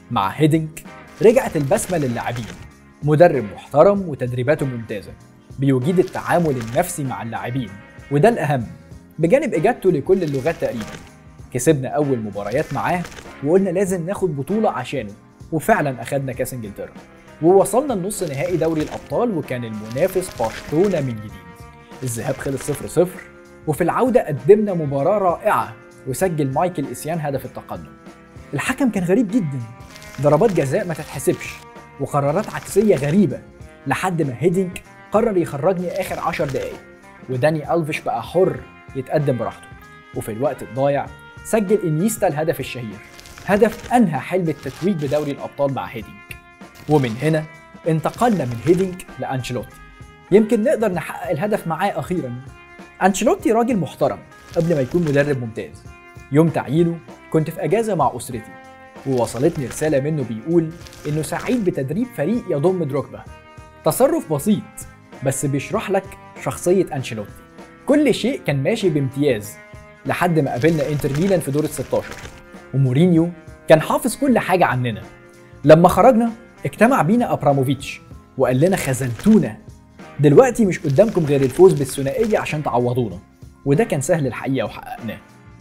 مع هيدنك رجعت البسمة للاعبين مدرب محترم وتدريباته ممتازة بيجيد التعامل النفسي مع اللاعبين وده الأهم بجانب إجابته لكل اللغات تقريبا كسبنا أول مباريات معاه وقلنا لازم ناخد بطولة عشانه وفعلا أخدنا كاس إنجلترا ووصلنا لنص نهائي دوري الأبطال وكان المنافس برشلونة من جديد الذهاب خلص 0-0 وفي العودة قدمنا مباراة رائعة وسجل مايكل إسيان هدف التقدم الحكم كان غريب جدا ضربات جزاء ما تتحسبش وقرارات عكسية غريبة لحد ما هيدينك قرر يخرجني آخر 10 دقايق وداني ألفيش بقى حر يتقدم براحته وفي الوقت الضايع سجل إنيستا الهدف الشهير هدف أنهى حلم التتويج بدوري الأبطال مع هيدينك ومن هنا انتقلنا من هيدينك لأنشيلوتي يمكن نقدر نحقق الهدف معاه أخيرا أنشيلوتي راجل محترم قبل ما يكون مدرب ممتاز يوم تعيينه كنت في أجازة مع أسرتي ووصلتني رسالة منه بيقول إنه سعيد بتدريب فريق يضم دروجبا تصرف بسيط بس بيشرح لك شخصية أنشيلوتي كل شيء كان ماشي بامتياز لحد ما قابلنا انتر ميلان في دور ال 16 ومورينيو كان حافظ كل حاجة عننا لما خرجنا اجتمع بينا أبراموفيتش وقال لنا خذلتونا دلوقتي مش قدامكم غير الفوز بالثنائية عشان تعوضونا وده كان سهل الحقيقة وحققناه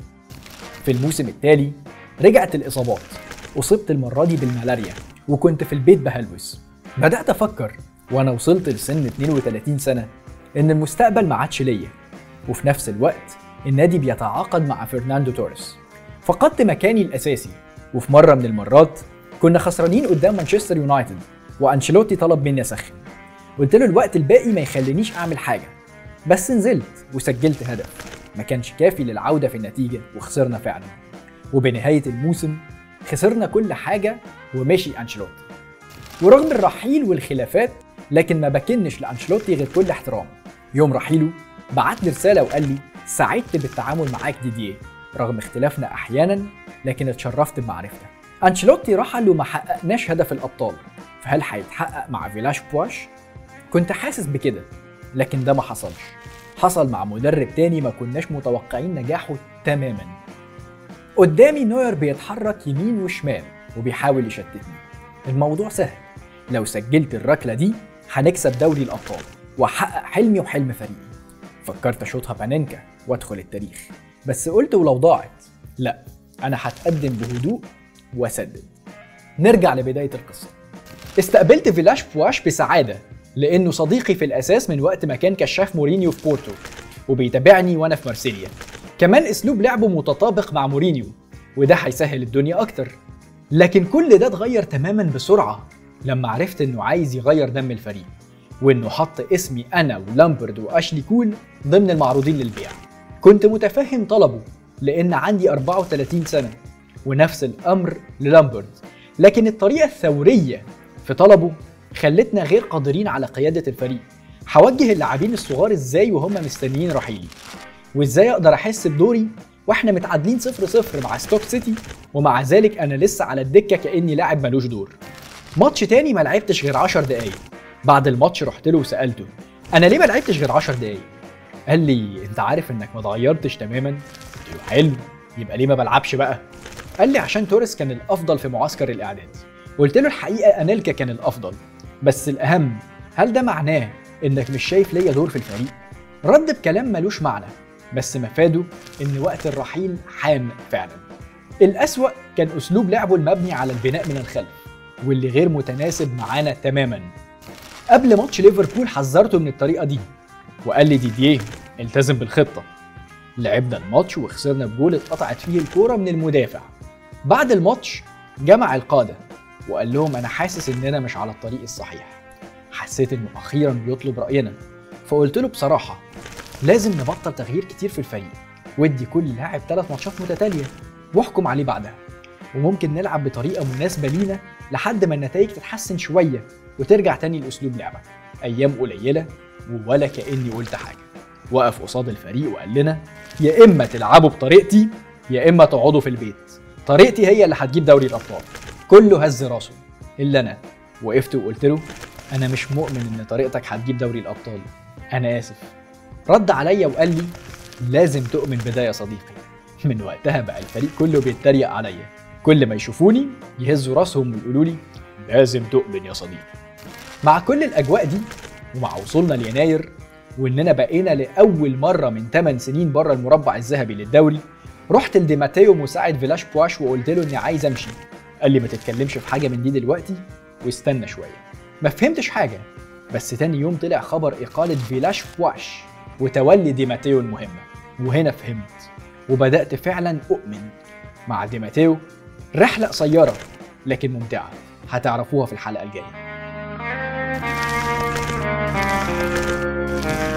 في الموسم التالي رجعت الإصابات أصبت المرة دي بالملاريا وكنت في البيت بهلوس بدأت أفكر وأنا وصلت لسن 32 سنة إن المستقبل ما عادش ليا وفي نفس الوقت النادي بيتعاقد مع فرناندو توريس فقدت مكاني الأساسي وفي مرة من المرات كنا خسرانين قدام مانشستر يونايتد وأنشيلوتي طلب مني أسخن قلت له الوقت الباقي ما يخلينيش أعمل حاجة بس نزلت وسجلت هدف ما كانش كافي للعودة في النتيجة وخسرنا فعلا وبنهاية الموسم خسرنا كل حاجة ومشي أنشيلوتي ورغم الرحيل والخلافات لكن ما بكنش لأنشيلوتي غير كل احترام يوم رحيله بعت لي رسالة وقال لي سعدت بالتعامل معاك ديديه رغم اختلافنا أحيانا لكن اتشرفت بمعرفتك أنشيلوتي رحل وما حققناش هدف الأبطال فهل هيتحقق مع فيلاش بواش؟ كنت حاسس بكده لكن ده ما حصلش حصل مع مدرب تاني ما كناش متوقعين نجاحه تماما قدامي نوير بيتحرك يمين وشمال وبيحاول يشتتني الموضوع سهل لو سجلت الركلة دي هنكسب دوري الأبطال وأحقق حلمي وحلم فريقي فكرت أشوطها بانينكا وأدخل التاريخ بس قلت ولو ضاعت لا أنا هتقدم بهدوء وأسدد نرجع لبداية القصة استقبلت فيلاش بواش بسعادة لأنه صديقي في الأساس من وقت ما كان كشاف مورينيو في بورتو وبيتابعني وأنا في مارسيليا كمان أسلوب لعبه متطابق مع مورينيو وده هيسهل الدنيا أكتر لكن كل ده اتغير تماما بسرعة لما عرفت إنه عايز يغير دم الفريق وإنه حط اسمي أنا ولامبرد وأشلي كول ضمن المعروضين للبيع كنت متفهم طلبه لأن عندي 34 سنة ونفس الأمر للامبرد لكن الطريقة الثورية في طلبه خلتنا غير قادرين على قيادة الفريق هوجه اللاعبين الصغار ازاي وهم مستنيين رحيلي وازاي اقدر احس بدوري واحنا متعادلين 0 0 مع ستوك سيتي ومع ذلك انا لسه على الدكه كاني لاعب ملوش دور ماتش تاني ما لعبتش غير 10 دقايق بعد الماتش رحت له وسالته انا ليه ما لعبتش غير 10 دقايق قال لي انت عارف انك ما اتغيرتش تماما قلت له حلو يبقى ليه ما بلعبش بقى قال لي عشان توريس كان الافضل في معسكر الاعداد قلت له الحقيقه انيلكا كان الافضل بس الاهم هل ده معناه انك مش شايف ليا دور في الفريق رد بكلام ملوش معنى بس مفاده ان وقت الرحيل حان فعلا الأسوأ كان أسلوب لعبه المبني على البناء من الخلف واللي غير متناسب معانا تماما قبل ماتش ليفربول حذرته من الطريقة دي وقال لي ديديه التزم بالخطة لعبنا الماتش وخسرنا بجول اتقطعت فيه الكورة من المدافع بعد الماتش جمع القادة وقال لهم أنا حاسس إننا مش على الطريق الصحيح حسيت إنه أخيرا بيطلب رأينا فقلت له بصراحة لازم نبطل تغيير كتير في الفريق وادي كل لاعب ثلاث ماتشات متتالية واحكم عليه بعدها وممكن نلعب بطريقة مناسبة لينا لحد ما النتائج تتحسن شوية وترجع تاني لأسلوب لعبك أيام قليلة ولا كأني قلت حاجة وقف قصاد الفريق وقال لنا يا إما تلعبوا بطريقتي يا إما تقعدوا في البيت طريقتي هي اللي هتجيب دوري الأبطال كله هز راسه إلا أنا وقفت وقلت له أنا مش مؤمن إن طريقتك هتجيب دوري الأبطال أنا آسف رد عليا وقال لي لازم تؤمن بده يا صديقي من وقتها بقى الفريق كله بيتريق عليا كل ما يشوفوني يهزوا راسهم ويقولوا لي لازم تؤمن يا صديقي مع كل الاجواء دي ومع وصولنا ليناير واننا بقينا لاول مره من 8 سنين بره المربع الذهبي للدوري رحت لدي ماتيو مساعد فيلاش بواش وقلت له اني عايز امشي قال لي ما تتكلمش في حاجه من دي دلوقتي واستنى شويه ما فهمتش حاجه بس تاني يوم طلع خبر اقاله فيلاش بواش وتولي دي ماتيو المهمه وهنا فهمت وبدات فعلا اؤمن مع دي ماتيو رحله قصيره لكن ممتعه هتعرفوها في الحلقه الجايه